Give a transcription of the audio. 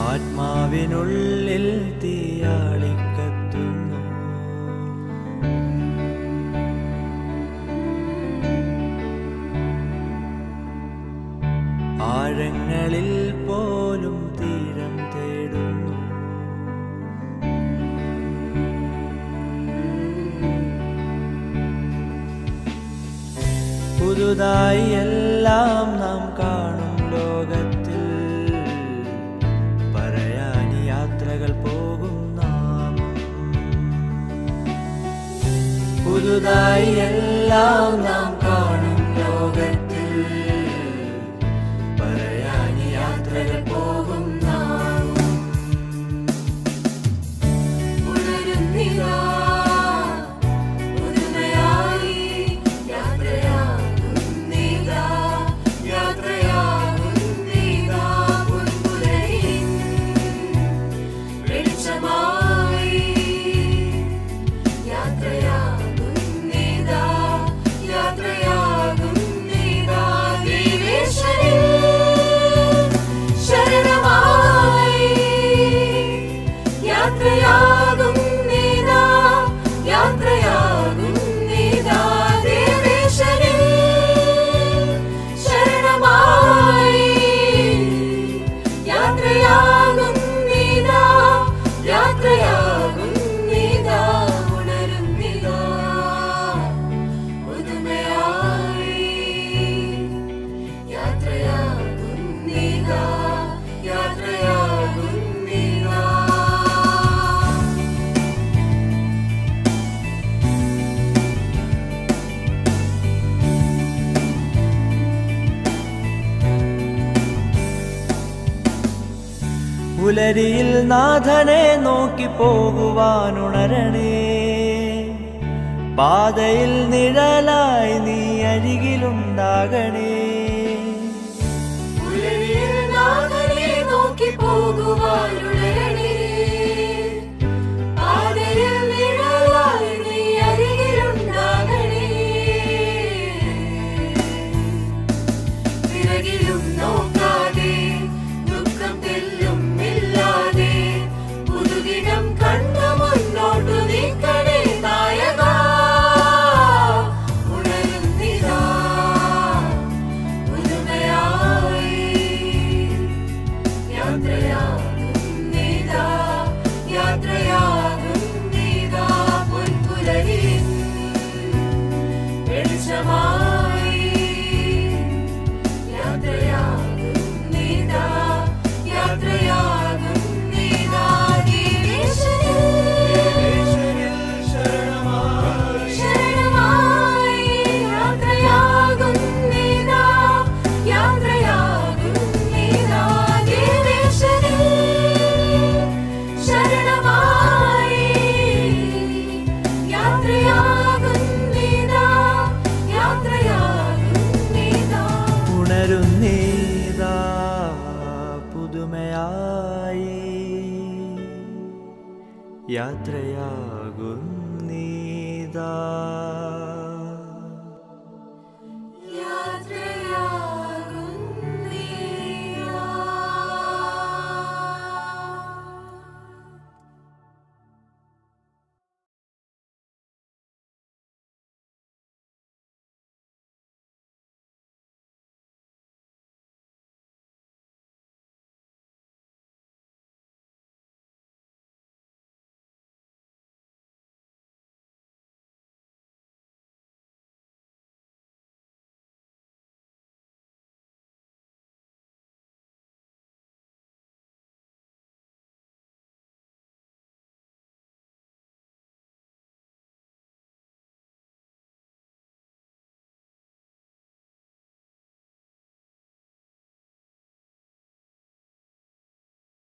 ആത്മാവിനുള്ളിൽ തീയാളിക്കത്തുന്നു ആഴങ്ങളിൽ പോലും തീരം തേടുന്നു പുതുതായി എല്ലാം നാം കാണും ലോകത്തിൽ പറയാൻ യാത്രകൾ പോകും നാമം പുതുതായി എല്ലാം നാം കാണും ലോകത്തിൽ പറയാൻ യാത്രകൾ പോകും നാമം ഉണരുന്നിതാ പുതുമയായി യാത്രയാകുന്നിതാ യാത്രയാകുന്നിതാ പുൽപ്പുലരിൻ വെളിച്ചമായി യാത്രയാകുന്നിതാ യാത്രയാകുന്നിതാ ദേവേശ്വരിൽ ശരണമായി യാത്രയാകും നീതാ യാത്രയാകും നീതാ ദേവേശ്വരിൽ ശരണമായി യാത്രയാകും നീതാ യാത്രയാകും നീതാ ഉണരും നീതാ പുതുമയായി യാത്രയാകും നീതാ യാത്രയാകും നീതാ പുലരിയിൽ നാഥനെ നോക്കി പോകുവാനുണരണേ പാതയിൽ നിഴലായി നീ അരികിലുണ്ടാകണേ പുലരിയിൽ നാഥനെ നോക്കി പോകുവാനുണരണേ. പാതയിൽ നിഴലായി നീ അരികിലുണ്ടാകണേ. പിറകിലും നോക്കാതെ ദുഃഖം തെല്ലും ഇല്ലാതെ പുതുദിനം കണ്ടു മുന്നോട്ടു നീക്കണേ നായകാ ഉണരുന്നിതാ പുതുമയായി യാത്രയാകുന്നിതാ യാത്രയാകുന്നിതാ പൊൻപുലരിൻ വെളിച്ചമായി യാത്രയാകുന്നിതാ യാത്രയാകുന്നിതാ ദേവേശ്വരിൽ ശരണമായി യാത്രയാകുന്നിതാ യാത്രയാകുന്നിതാ ദേവേശ്വരിൽ ശരണമായി യാത്രയാകുന്നിതാ യാത്രയാകുന്നിതാ ഉണരുന്നീതാ പുതുമയായി യാത്രയാകുന്നീതാ